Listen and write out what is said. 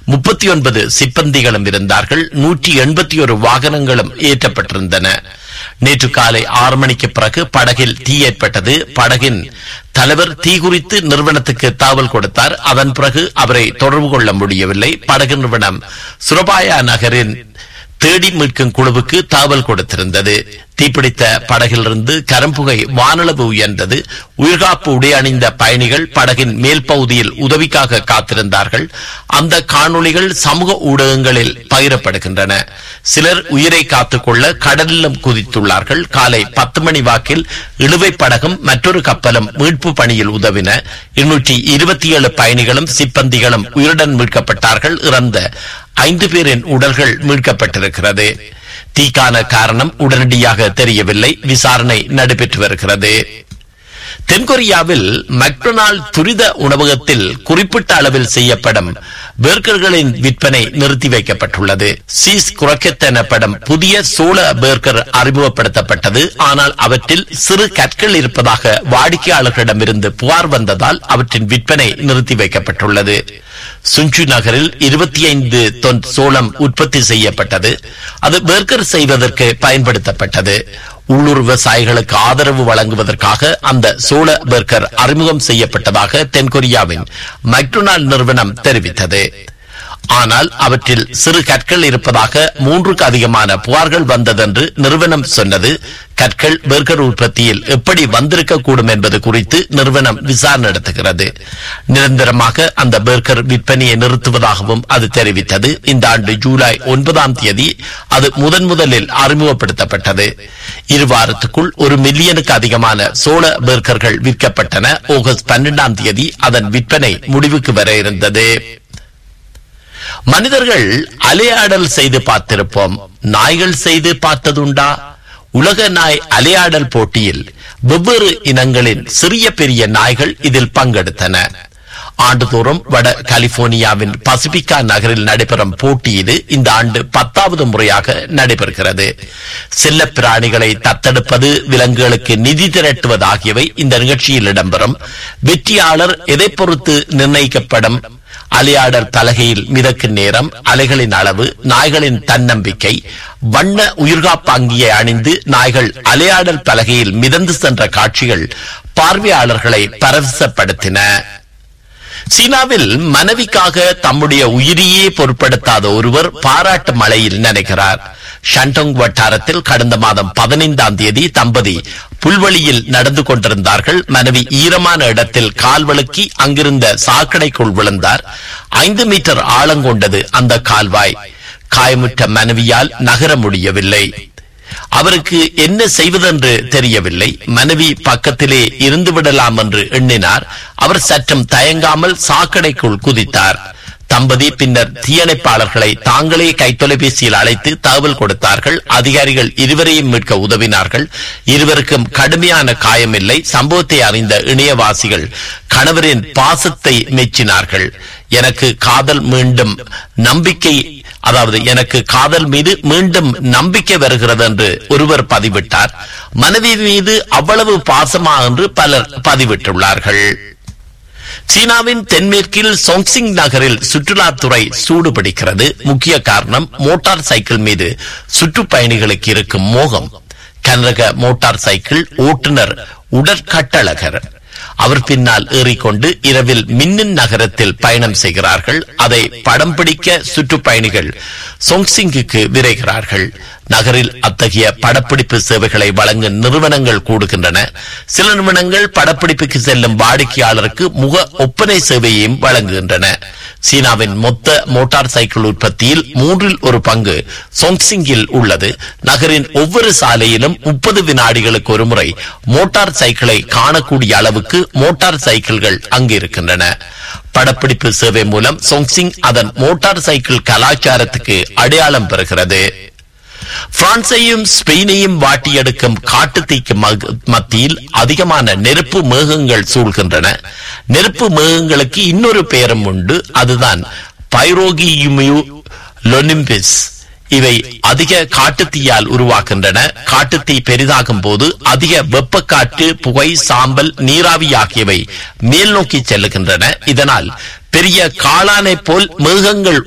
முப்பத்தி ஒன்பது சிப்பந்திகளும் இருந்தார்கள் நூற்றி எண்பத்தி ஒரு வாகனங்களும் ஏற்றப்பட்டிருந்தன நேற்று காலை ஆறு மணிக்கு பிறகு படகில் தீ ஏற்பட்டது படகின் தலைவர் தீ குறித்து நிறுவனத்துக்கு தகவல் கொடுத்தார் அதன் பிறகு அவரை தொடர்பு கொள்ள முடியவில்லை படகு நிறுவனம் சுரபாயா நகரின் தேடி மீட்கும் குழுவுக்கு தகவல் கொடுத்திருந்தது தீப்பிடித்த படகிலிருந்து கரம்புகை வானளவு உயர்ந்தது உயிர்காப்பு உடை அணிந்த பயணிகள் படகின் மேல் பகுதியில் உதவிக்காக காத்திருந்தார்கள் அந்த காணொளிகள் சமூக ஊடகங்களில் பகிரப்படுகின்றன சிலர் உயிரை காத்துக்கொள்ள கடலிலும் குதித்துள்ளார்கள் காலை பத்து மணி வாக்கில் இழுவை படகும் மற்றொரு கப்பலும் மீட்பு பணியில் உதவின இருநூற்றி இருபத்தி ஏழு பயணிகளும் சிப்பந்திகளும் உயிருடன் மீட்கப்பட்டார்கள் இறந்த ஐந்து பேரின் உடல்கள் மீட்கப்பட்டிருக்கிறது தீக்கான காரணம் உடனடியாக தெரியவில்லை விசாரணை நடைபெற்று வருகிறது தென்கொரியாவில் மெக்டொனால்ட் துரித உணவகத்தில் குறிப்பிட்ட அளவில் செய்யப்படும் பேர்கர்களின் விற்பனை நிறுத்தி வைக்கப்பட்டுள்ளது சீஸ் குரக்கெத் எனப்படும் புதிய சோள பேர்கர் அறிமுகப்படுத்தப்பட்டது ஆனால் அவற்றில் சிறு கற்கள் இருப்பதாக வாடிக்கையாளர்களிடமிருந்து புகார் வந்ததால் அவற்றின் விற்பனை நிறுத்தி வைக்கப்பட்டுள்ளது சுஞ்சு நகரில் இருபத்தி ஐந்து தொன் சோளம் உற்பத்தி செய்யப்பட்டது அது பேர்கர் செய்வதற்கு பயன்படுத்தப்பட்டது உள்ளூர் விவசாயிகளுக்கு ஆதரவு வழங்குவதற்காக அந்த சோள பர்கர் அறிமுகம் செய்யப்பட்டதாக தென்கொரியாவின் மெக்டொனால்ட் நிறுவனம் தெரிவித்தது ஆனால் அவற்றில் சிறு கற்கள் இருப்பதாக மூன்றுக்கு அதிகமான புகார்கள் வந்ததென்று நிறுவனம் சொன்னது கற்கள் பர்கர் உற்பத்தியில் எப்படி வந்திருக்கக்கூடும் என்பது குறித்து நிறுவனம் விசாரணை நடத்துகிறது நிரந்தரமாக அந்த பர்கர் விற்பனையை நிறுத்துவதாகவும் அது தெரிவித்தது இந்த ஆண்டு ஜூலை ஒன்பதாம் தேதி அது முதன் முதலில் அறிமுகப்படுத்தப்பட்டது இரு வாரத்துக்குள் ஒரு மில்லியனுக்கு அதிகமான சோள பர்கர்கள் விற்கப்பட்டன ஆகஸ்ட் பன்னெண்டாம் தேதி அதன் விற்பனை முடிவுக்கு வர இருந்தது மனிதர்கள் அலையாடல் செய்து பார்த்திருப்போம் நாய்கள் செய்து பார்த்ததுண்டா உலக நாய் அலையாடல் போட்டியில் வெவ்வேறு இனங்களின் சிறிய பெரிய நாய்கள் இதில் பங்கெடுத்தன ஆண்டுதோறும் வட கலிபோர்னியாவின் பசிபிகா நகரில் நடைபெறும் போட்டி இது இந்த ஆண்டு பத்தாவது முறையாக நடைபெறுகிறது செல்ல பிராணிகளை தத்தெடுப்பது விலங்குகளுக்கு நிதி திரட்டுவது ஆகியவை இந்த நிகழ்ச்சியில் இடம்பெறும் வெற்றியாளர் எதை பொறுத்து நிர்ணயிக்கப்படும் அலையாடல் பலகையில் மிதக்கும் நேரம் அலைகளின் அளவு நாய்களின் தன்னம்பிக்கை வண்ண உயிர்காப்பாங்கியை அணிந்து நாய்கள் அலையாடல் பலகையில் மிதந்து சென்ற காட்சிகள் பார்வையாளர்களை பரவசப்படுத்தின சீனாவில் மனைவிக்காக தம்முடைய உயிரையே பொருட்படுத்தாத ஒருவர் பாராட்டு மழையில் நினைக்கிறார் ஷண்டோங் வட்டாரத்தில் கடந்த மாதம் பதினைந்தாம் தேதி தம்பதி புல்வெளியில் நடந்து கொண்டிருந்தார்கள் மனைவி ஈரமான இடத்தில் கால் வழுக்கி அங்கிருந்த சாக்கடைக்குள் விழுந்தார் ஐந்து மீட்டர் ஆழங்கொண்டது அந்த கால்வாய் காயமுற்ற மனைவியால் நகர முடியவில்லை அவருக்கு என்ன செய்வதென்று தெரியவில்லை மனைவி பக்கத்திலே இருந்து விடலாம் என்று எண்ணினார் அவர் சற்றும் தயங்காமல் சாக்கடைக்குள் குதித்தார் தம்பதி பின்னர் தீயணைப்பாளர்களை தாங்களே கைத்தொலைபேசியில் அழைத்து தகவல் கொடுத்தார்கள் அதிகாரிகள் இருவரையும் மீட்க உதவினார்கள் இருவருக்கும் கடுமையான காயமில்லை சம்பவத்தை அறிந்த இணையவாசிகள் கணவரின் பாசத்தை மெச்சினார்கள் எனக்கு காதல் மீண்டும் நம்பிக்கை அதாவது எனக்கு காதல் மீது மீண்டும் நம்பிக்கை வருகிறது என்று ஒருவர் பதிவிட்டார் மனைவி மீது அவ்வளவு பாசமா என்று பலர் பதிவிட்டுள்ளார்கள் சீனாவின் தென்மேற்கில் சொங்சிங் நகரில் சுற்றுலாத்துறை சூடுபிடிக்கிறது முக்கிய காரணம் மோட்டார் சைக்கிள் மீது சுற்றுப்பயணிகளுக்கு இருக்கும் மோகம் கனரக மோட்டார் சைக்கிள் ஓட்டுநர் உடற்கட்டழகர் அவர் பின்னால் ஏறிக்கொண்டு இரவில் மின்னின் நகரத்தில் பயணம் செய்கிறார்கள் அதை படம் பிடிக்க சுற்றுப்பயணிகள் சொங்சிங்குக்கு விரைகிறார்கள் நகரில் அத்தகைய படப்பிடிப்பு சேவைகளை வழங்கும் நிறுவனங்கள் கூடுகின்றன சில நிறுவனங்கள் படப்பிடிப்புக்கு செல்லும் வாடிக்கையாளருக்கு முக ஒப்பனை சேவையையும் வழங்குகின்றன சீனாவின் மொத்த மோட்டார் சைக்கிள் உற்பத்தியில் மூன்றில் ஒரு பங்கு சொங்சிங்கில் உள்ளது நகரின் ஒவ்வொரு சாலையிலும் முப்பது வினாடிகளுக்கு ஒரு முறை மோட்டார் சைக்கிளை காணக்கூடிய அளவுக்கு மோட்டார் சைக்கிள்கள் அங்கு இருக்கின்றன படப்பிடிப்பு சேவை மூலம் சொங்சிங் அதன் மோட்டார் சைக்கிள் கலாச்சாரத்துக்கு அடையாளம் பெறுகிறது பிரான்சையும் ஸ்பெயினையும் வாட்டியெடுக்கும் காட்டுத்தீக்கு மக- மத்தியில் அதிகமான நெருப்பு மேகங்கள் சூழ்கின்றன நெருப்பு மேகங்களுக்கு இன்னொரு பெயரும் உண்டு அதுதான் பைரோகியுமியு லொனிம்பிஸ் இவை அதிக காட்டுத்தீயால் உருவாகின்றன காட்டுத்தீ பெரிதாகும் போது அதிக வெப்பக்காற்று புகை சாம்பல் நீராவி ஆகியவை மேல் நோக்கி செல்லுகின்றன இதனால் பெரிய காளானைப் போல் மேகங்கள்